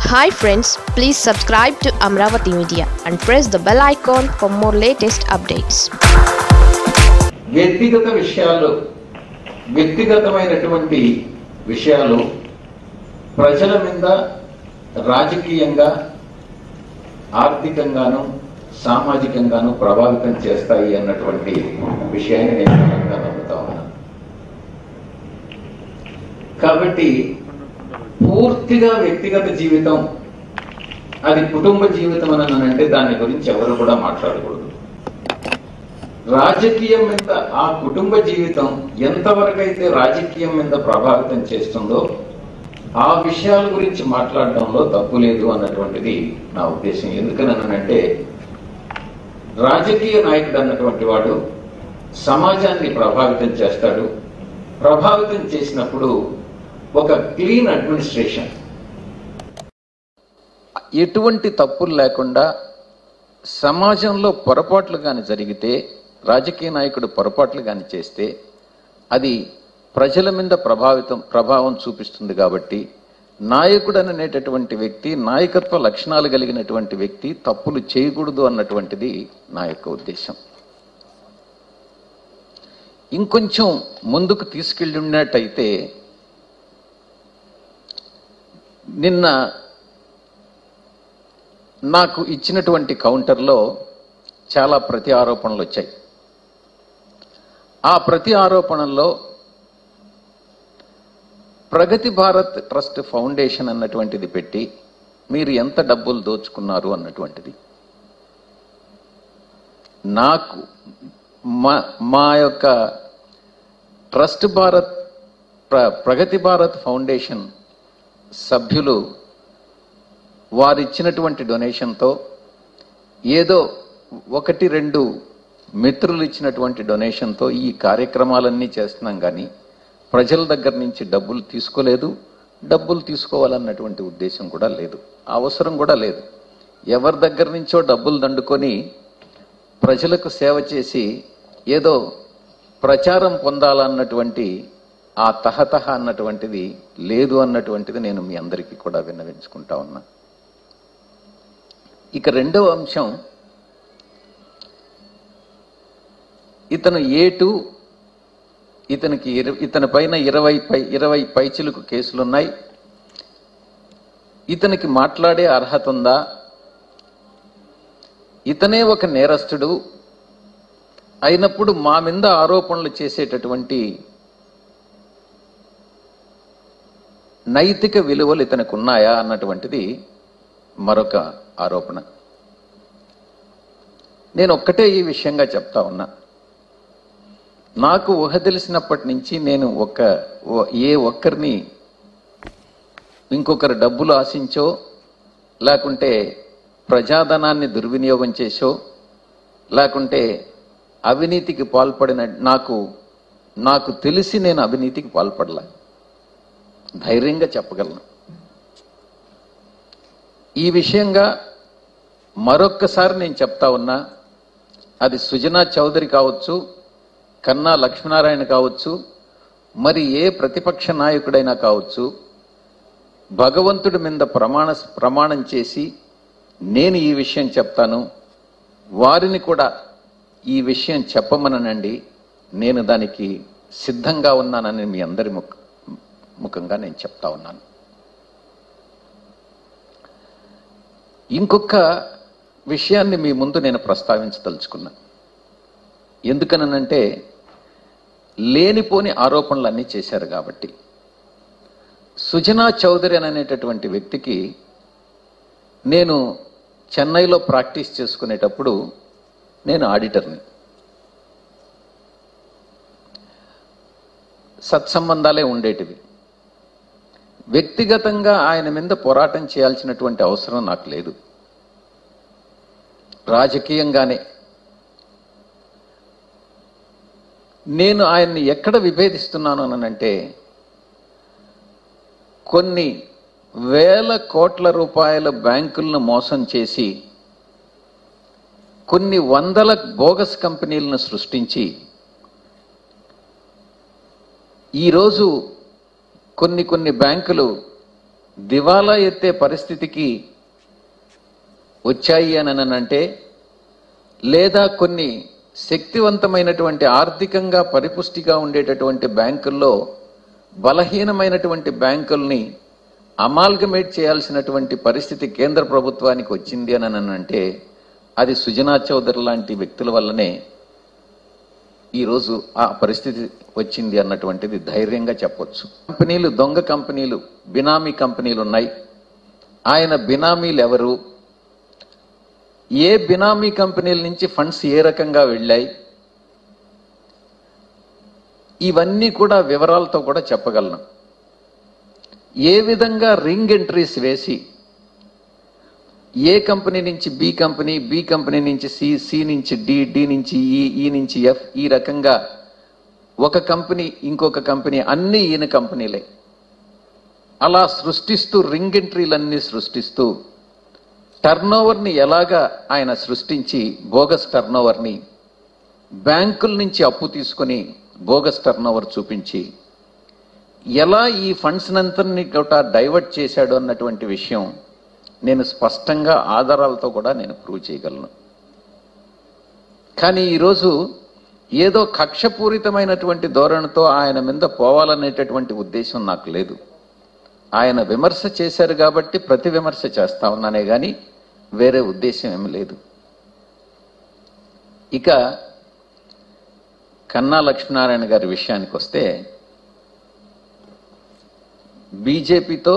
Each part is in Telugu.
hi friends please subscribe to Amaravati media and press the bell icon for more latest updates వ్యక్తిగత విషయాలు వ్యక్తిగతమైనటువంటి విషయాలు ప్రజల మీద రాజకీయంగా ఆర్థికంగాను సామాజికంగాను ప్రభావితం చేస్తాయి అన్నటువంటి విషయాన్ని నేను బలంగా నమ్ముతా ఉన్నాను కాబట్టి పూర్తిగా వ్యక్తిగత జీవితం అది కుటుంబ జీవితం అని అంటే దాని గురించి ఎవరు కూడా మాట్లాడకూడదు రాజకీయం మీద ఆ కుటుంబ జీవితం ఎంతవరకు అయితే రాజకీయం మీద ప్రభావితం చేస్తుందో ఆ విషయాల గురించి మాట్లాడడంలో తప్పు లేదు అన్నటువంటిది నా ఉద్దేశం ఎందుకనంటే రాజకీయ నాయకుడు అన్నటువంటి వాడు సమాజాన్ని ప్రభావితం చేస్తాడు ప్రభావితం చేసినప్పుడు ఒక క్లీన్ అడ్మినిస్ట్రేషన్ ఎటువంటి తప్పులు లేకుండా సమాజంలో పొరపాట్లు కానీ జరిగితే రాజకీయ నాయకుడు పొరపాట్లు కానీ చేస్తే అది ప్రజల మీద ప్రభావితం ప్రభావం చూపిస్తుంది కాబట్టి నాయకుడు అనేటటువంటి వ్యక్తి నాయకత్వ లక్షణాలు కలిగినటువంటి వ్యక్తి తప్పులు చేయకూడదు అన్నటువంటిది నా యొక్క ఉద్దేశం ఇంకొంచెం ముందుకు తీసుకెళ్ళి ఉన్నట్టయితే నిన్న నాకు ఇచ్చినటువంటి కౌంటర్లో చాలా ప్రతి ఆరోపణలు వచ్చాయి ఆ ప్రతి ఆరోపణల్లో ప్రగతి భారత్ ట్రస్ట్ ఫౌండేషన్ అన్నటువంటిది పెట్టి మీరు ఎంత డబ్బులు దోచుకున్నారు అన్నటువంటిది నాకు మా మా యొక్క ట్రస్ట్ భారత్ ప్ర ప్రగతి భారత్ ఫౌండేషన్ సభ్యులు వారిచ్చినటువంటి డొనేషన్తో ఏదో ఒకటి రెండు మిత్రులు ఇచ్చినటువంటి డొనేషన్తో ఈ కార్యక్రమాలన్నీ చేస్తున్నాం కానీ ప్రజల దగ్గర నుంచి డబ్బులు తీసుకోలేదు డబ్బులు తీసుకోవాలన్నటువంటి ఉద్దేశం కూడా లేదు అవసరం కూడా లేదు ఎవరి దగ్గర నుంచో డబ్బులు దండుకొని ప్రజలకు సేవ చేసి ఏదో ప్రచారం పొందాలన్నటువంటి ఆ తహతహ అన్నటువంటిది లేదు అన్నటువంటిది నేను మీ అందరికీ కూడా విన్నవించుకుంటా ఉన్నా ఇక రెండవ అంశం ఇతను ఏటు ఇతనికి ఇర- ఇతని పైన ఇరవై పై ఇరవై పైచిలకు కేసులున్నాయి ఇతనికి మాట్లాడే అర్హత ఉందా ఇతనే ఒక నేరస్తుడు అయినప్పుడు మా మీద ఆరోపణలు చేసేటటువంటి నైతిక విలువలు ఇతనికి ఉన్నాయా అన్నటువంటిది మరొక ఆరోపణ నేను ఒక్కటే ఈ విషయంగా చెప్తా ఉన్నా నాకు ఊహ తెలిసినప్పటి నుంచి నేను ఒక ఓ- ఏ ఒక్కరిని ఇంకొకరు డబ్బులు ఆశించో లేకుంటే ప్రజాధనాన్ని దుర్వినియోగం చేసో లేకుంటే అవినీతికి పాల్పడిన నాకు నాకు తెలిసి నేను అవినీతికి పాల్పడలా ధైర్యంగా చెప్పగలను ఈ విషయంగా మరొక్కసారి నేను చెప్తా ఉన్నా అది సుజనా చౌదరి కావచ్చు కన్నా లక్ష్మీనారాయణ కావచ్చు మరి ఏ ప్రతిపక్ష నాయకుడైనా కావచ్చు భగవంతుడి మీద ప్రమాణ ప్రమాణం చేసి నేను ఈ విషయం చెప్తాను వారిని కూడా ఈ విషయం చెప్పమననండి నేను దానికి సిద్ధంగా ఉన్నానని మీ అందరి ముఖ ముఖంగా నేను చెప్తా ఉన్నాను ఇంకొక విషయాన్ని మీ ముందు నేను ప్రస్తావించదలుచుకున్నా ఎందుకనంటే లేనిపోని ఆరోపణలు అన్నీ చేశారు కాబట్టి సుజనా చౌదరి అని అనేటటువంటి వ్యక్తికి నేను చెన్నైలో ప్రాక్టీస్ చేసుకునేటప్పుడు నేను ఆడిటర్ని సత్సంబంధాలే ఉండేటివి వ్యక్తిగతంగా ఆయన మీద పోరాటం చేయాల్సినటువంటి అవసరం నాకు లేదు రాజకీయంగానే నేను ఆయన్ని ఎక్కడ విభేదిస్తున్నాను అనంటే కొన్ని వేల కోట్ల రూపాయల బ్యాంకులను మోసం చేసి కొన్ని వందల బోగస్ కంపెనీలను సృష్టించి ఈరోజు కొన్ని కొన్ని బ్యాంకులు దివాలా ఎత్తే పరిస్థితికి వచ్చాయి అని అంటే లేదా కొన్ని శక్తివంతమైనటువంటి ఆర్థికంగా పరిపుష్టిగా ఉండేటటువంటి బ్యాంకుల్లో బలహీనమైనటువంటి బ్యాంకుల్ని అమాల్గమేట్ చేయాల్సినటువంటి పరిస్థితి కేంద్ర ప్రభుత్వానికి వచ్చింది అని అంటే అది సుజనా చౌదరి లాంటి వ్యక్తుల వల్లనే ఈరోజు ఆ పరిస్థితి వచ్చింది అన్నటువంటిది ధైర్యంగా చెప్పొచ్చు కంపెనీలు దొంగ కంపెనీలు బినామీ కంపెనీలు ఉన్నాయి ఆయన బినామీలు ఎవరు ఏ బినామీ కంపెనీల నుంచి ఫండ్స్ ఏ రకంగా వెళ్ళాయి ఇవన్నీ కూడా వివరాలతో కూడా చెప్పగలను ఏ విధంగా రింగ్ ఎంట్రీస్ వేసి ఏ కంపెనీ నుంచి బి కంపెనీ బి కంపెనీ నుంచి సి సి నుంచి డి డి నుంచి ఈ ఈ నుంచి ఎఫ్ ఈ రకంగా ఒక కంపెనీ ఇంకొక కంపెనీ అన్ని ఈయన కంపెనీలే అలా సృష్టిస్తూ రింగ్ ఎంట్రీలన్నీ సృష్టిస్తూ టర్న్ ని ఎలాగా ఆయన సృష్టించి బోగస్ టర్న్ ని బ్యాంకుల నుంచి అప్పు తీసుకొని బోగస్ టర్న్ చూపించి ఎలా ఈ ఫండ్స్ నంతని కూడా డైవర్ట్ చేశాడు అన్నటువంటి విషయం నేను స్పష్టంగా ఆధారాలతో కూడా నేను ప్రూవ్ చేయగలను కానీ ఈరోజు ఏదో కక్షపూరితమైనటువంటి ధోరణితో ఆయన మీద పోవాలనేటటువంటి ఉద్దేశం నాకు లేదు ఆయన విమర్శ చేశారు కాబట్టి ప్రతి విమర్శ చేస్తా ఉన్నానే గాని వేరే ఉద్దేశం ఏమి లేదు ఇక కన్నా లక్ష్మీనారాయణ గారి విషయానికి వస్తే బీజేపీతో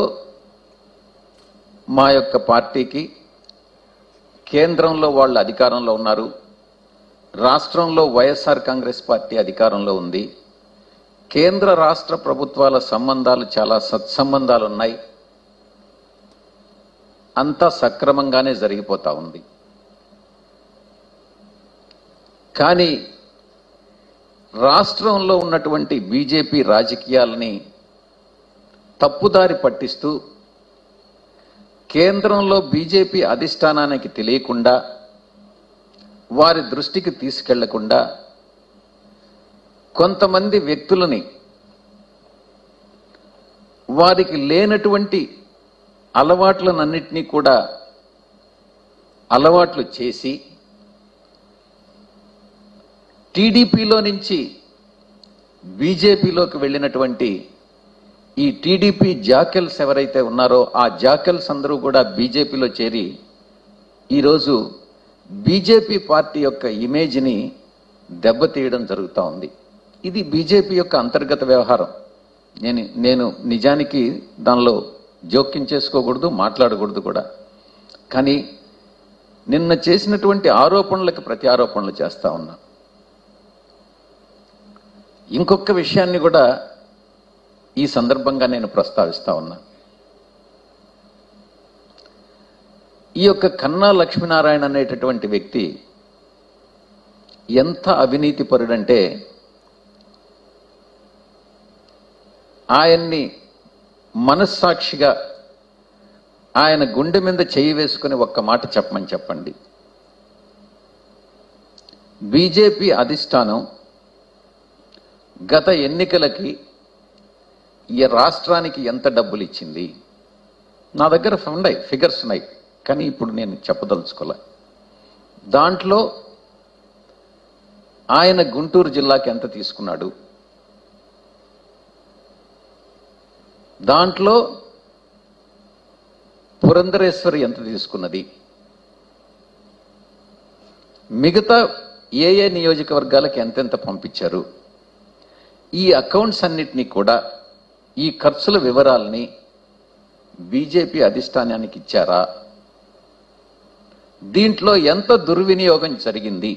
మా యొక్క పార్టీకి కేంద్రంలో వాళ్ళు అధికారంలో ఉన్నారు రాష్ట్రంలో వైఎస్ఆర్ కాంగ్రెస్ పార్టీ అధికారంలో ఉంది కేంద్ర రాష్ట్ర ప్రభుత్వాల సంబంధాలు చాలా సత్సంబంధాలు ఉన్నాయి అంతా సక్రమంగానే జరిగిపోతా ఉంది కానీ రాష్ట్రంలో ఉన్నటువంటి బీజేపీ రాజకీయాలని తప్పుదారి పట్టిస్తూ కేంద్రంలో బీజేపీ అధిష్టానానికి తెలియకుండా వారి దృష్టికి తీసుకెళ్లకుండా కొంతమంది వ్యక్తులని వారికి లేనటువంటి అలవాట్లనన్నిటినీ కూడా అలవాట్లు చేసి టీడీపీలో నుంచి బీజేపీలోకి వెళ్ళినటువంటి ఈ టీడీపీ జాకెల్స్ ఎవరైతే ఉన్నారో ఆ జాకెల్స్ అందరూ కూడా బీజేపీలో చేరి ఈరోజు బీజేపీ పార్టీ యొక్క ఇమేజ్ని దెబ్బతీయడం జరుగుతూ ఉంది ఇది బీజేపీ యొక్క అంతర్గత వ్యవహారం నేను నేను నిజానికి దానిలో జోక్యం చేసుకోకూడదు మాట్లాడకూడదు కూడా కానీ నిన్న చేసినటువంటి ఆరోపణలకు ప్రతి ఆరోపణలు చేస్తా ఉన్నా ఇంకొక విషయాన్ని కూడా ఈ సందర్భంగా నేను ప్రస్తావిస్తా ఉన్నా ఈ యొక్క కన్నా లక్ష్మీనారాయణ అనేటటువంటి వ్యక్తి ఎంత అవినీతి పరుడంటే ఆయన్ని మనస్సాక్షిగా ఆయన గుండె మీద చేయి వేసుకుని ఒక్క మాట చెప్పమని చెప్పండి బీజేపీ అధిష్టానం గత ఎన్నికలకి ఈ రాష్ట్రానికి ఎంత డబ్బులు ఇచ్చింది నా దగ్గర ఉన్నాయి ఫిగర్స్ ఉన్నాయి కానీ ఇప్పుడు నేను చెప్పదలుచుకోలే దాంట్లో ఆయన గుంటూరు జిల్లాకి ఎంత తీసుకున్నాడు దాంట్లో పురంధరేశ్వరి ఎంత తీసుకున్నది మిగతా ఏ ఏ నియోజకవర్గాలకు ఎంతెంత పంపించారు ఈ అకౌంట్స్ అన్నిటినీ కూడా ఈ ఖర్చుల వివరాల్ని బీజేపీ అధిష్టానానికి ఇచ్చారా దీంట్లో ఎంత దుర్వినియోగం జరిగింది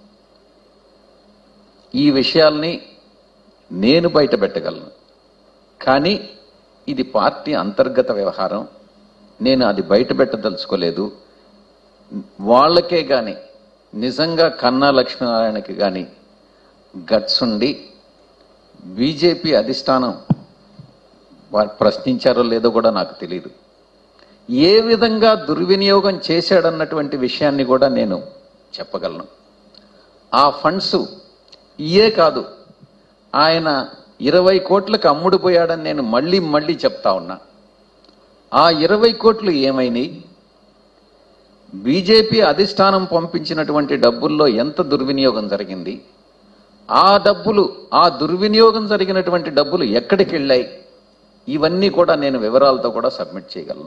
ఈ విషయాల్ని నేను బయట పెట్టగలను కానీ ఇది పార్టీ అంతర్గత వ్యవహారం నేను అది బయట పెట్టదలుచుకోలేదు వాళ్ళకే గాని నిజంగా కన్నా లక్ష్మీనారాయణకి గాని గట్స్ ఉండి బీజేపీ అధిష్టానం వారు ప్రశ్నించారో లేదో కూడా నాకు తెలియదు ఏ విధంగా దుర్వినియోగం చేశాడన్నటువంటి విషయాన్ని కూడా నేను చెప్పగలను ఆ ఫండ్స్ ఇయే కాదు ఆయన ఇరవై కోట్లకు అమ్ముడుపోయాడని నేను మళ్ళీ మళ్ళీ చెప్తా ఉన్నా ఆ ఇరవై కోట్లు ఏమైనాయి బీజేపీ అధిష్టానం పంపించినటువంటి డబ్బుల్లో ఎంత దుర్వినియోగం జరిగింది ఆ డబ్బులు ఆ దుర్వినియోగం జరిగినటువంటి డబ్బులు ఎక్కడికి వెళ్ళాయి ఇవన్నీ కూడా నేను వివరాలతో కూడా సబ్మిట్ చేయగలను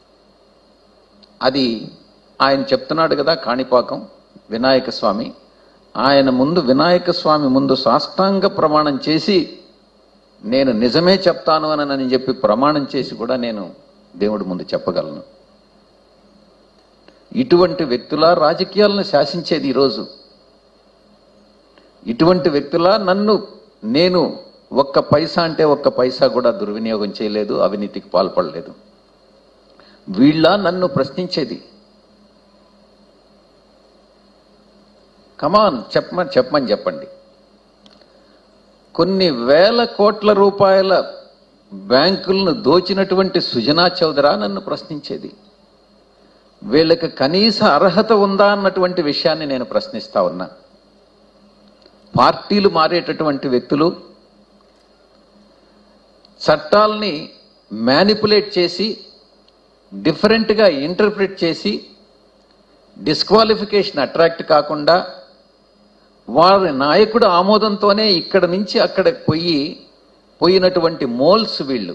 అది ఆయన చెప్తున్నాడు కదా కాణిపాకం వినాయక స్వామి ఆయన ముందు వినాయక స్వామి ముందు సాష్టాంగ ప్రమాణం చేసి నేను నిజమే చెప్తాను అని అని చెప్పి ప్రమాణం చేసి కూడా నేను దేవుడి ముందు చెప్పగలను ఇటువంటి వ్యక్తుల రాజకీయాలను శాసించేది ఈరోజు ఇటువంటి వ్యక్తుల నన్ను నేను ఒక్క పైసా అంటే ఒక్క పైసా కూడా దుర్వినియోగం చేయలేదు అవినీతికి పాల్పడలేదు వీళ్ళ నన్ను ప్రశ్నించేది కమాన్ చెప్పమని చెప్పమని చెప్పండి కొన్ని వేల కోట్ల రూపాయల బ్యాంకులను దోచినటువంటి సుజనా చౌదరా నన్ను ప్రశ్నించేది వీళ్ళకి కనీస అర్హత ఉందా అన్నటువంటి విషయాన్ని నేను ప్రశ్నిస్తా ఉన్నా పార్టీలు మారేటటువంటి వ్యక్తులు చట్టాల్ని మ్యానిపులేట్ చేసి డిఫరెంట్గా ఇంటర్ప్రిట్ చేసి డిస్క్వాలిఫికేషన్ అట్రాక్ట్ కాకుండా వారి నాయకుడు ఆమోదంతోనే ఇక్కడ నుంచి అక్కడ పోయి పోయినటువంటి మోల్స్ వీళ్ళు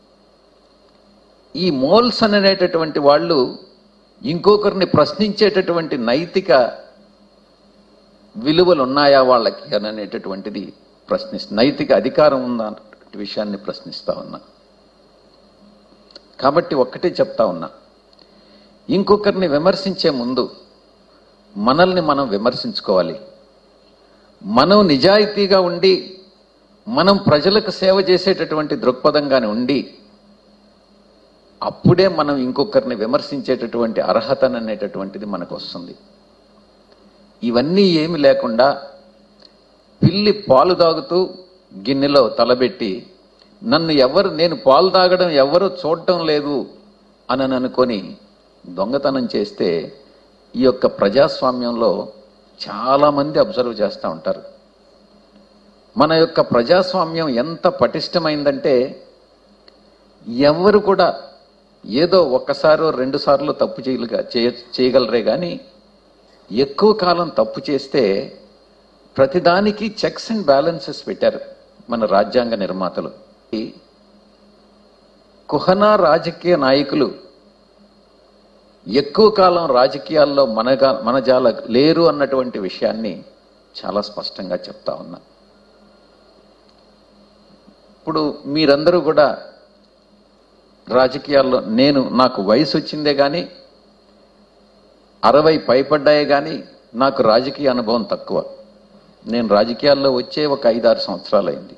ఈ మోల్స్ అనేటటువంటి వాళ్ళు ఇంకొకరిని ప్రశ్నించేటటువంటి నైతిక విలువలు ఉన్నాయా వాళ్ళకి అని అనేటటువంటిది ప్రశ్నిస్తు నైతిక అధికారం ఉందా అన్నటువంటి విషయాన్ని ప్రశ్నిస్తా ఉన్నా కాబట్టి ఒక్కటే చెప్తా ఉన్నా ఇంకొకరిని విమర్శించే ముందు మనల్ని మనం విమర్శించుకోవాలి మనం నిజాయితీగా ఉండి మనం ప్రజలకు సేవ చేసేటటువంటి దృక్పథంగానే ఉండి అప్పుడే మనం ఇంకొకరిని విమర్శించేటటువంటి అర్హత అనేటటువంటిది మనకు వస్తుంది ఇవన్నీ ఏమి లేకుండా పిల్లి పాలు తాగుతూ గిన్నెలో తలబెట్టి నన్ను ఎవరు నేను పాలు తాగడం ఎవరు చూడటం లేదు అని అనుకొని దొంగతనం చేస్తే ఈ యొక్క ప్రజాస్వామ్యంలో చాలా మంది అబ్జర్వ్ చేస్తూ ఉంటారు మన యొక్క ప్రజాస్వామ్యం ఎంత పటిష్టమైందంటే ఎవరు కూడా ఏదో ఒక్కసారో రెండు సార్లు తప్పు చేయలుగా చేయ చేయగలరే కానీ ఎక్కువ కాలం తప్పు చేస్తే ప్రతిదానికి చెక్స్ అండ్ బ్యాలెన్సెస్ పెట్టారు మన రాజ్యాంగ నిర్మాతలు ఈ కుహనా రాజకీయ నాయకులు ఎక్కువ కాలం రాజకీయాల్లో మనగా మనజాల లేరు అన్నటువంటి విషయాన్ని చాలా స్పష్టంగా చెప్తా ఉన్నా ఇప్పుడు మీరందరూ కూడా రాజకీయాల్లో నేను నాకు వయసు వచ్చిందే కానీ అరవై పైపడ్డాయే కానీ నాకు రాజకీయ అనుభవం తక్కువ నేను రాజకీయాల్లో వచ్చే ఒక ఐదారు సంవత్సరాలు అయింది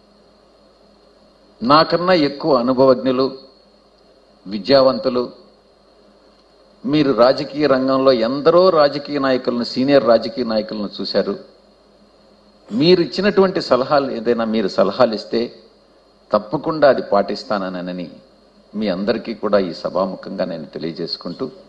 నాకన్నా ఎక్కువ అనుభవజ్ఞులు విద్యావంతులు మీరు రాజకీయ రంగంలో ఎందరో రాజకీయ నాయకులను సీనియర్ రాజకీయ నాయకులను చూశారు మీరు ఇచ్చినటువంటి సలహాలు ఏదైనా మీరు సలహాలు ఇస్తే తప్పకుండా అది పాటిస్తానని మీ అందరికీ కూడా ఈ సభాముఖంగా నేను తెలియజేసుకుంటూ